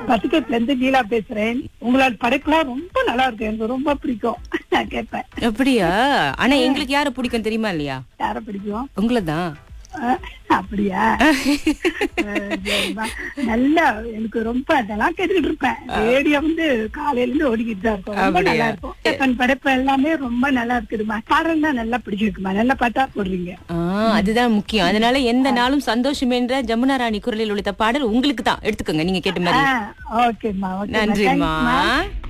பத்துக்கத்துல இருந்து லீலா பேசுறேன் உங்களோட படைப்புலாம் ரொம்ப நல்லா இருக்கு எனக்கு ரொம்ப பிடிக்கும் நான் கேட்பேன் அப்படியா ஆனா எங்களுக்கு யார பிடிக்கும் தெரியுமா இல்லையா யார பிடிக்கும் உங்களை தான் அஹ், அப்படியா அஹ், சரிம்மா. நல்லா எனக்கு ரொம்ப அதெல்லாம் கேட்டுக்கிட்டு இருப்பேன் ரேடியோ வந்து காலையில இருந்து ஓடிக்கிட்டு தான் இருக்கும் ரொம்ப அப்படியா? நல்லா இருக்கும் தன் படைப்பு எல்லாமே ரொம்ப நல்லா இருக்குதுமா பாடல் தான் நல்லா பிடிச்சிருக்குமா நல்லா பாட்டா போடுறீங்க ஆ, அதுதான் முக்கியம் அதனால எந்த நாளும் சந்தோஷம் என்ற ஜமுனா ராணி குரலில் உள்ள பாடல் உங்களுக்கு தான் எடுத்துக்கோங்க நீங்க கேட்ட மாதிரி ஓகேம்மா ஓகே நன்றிம்மா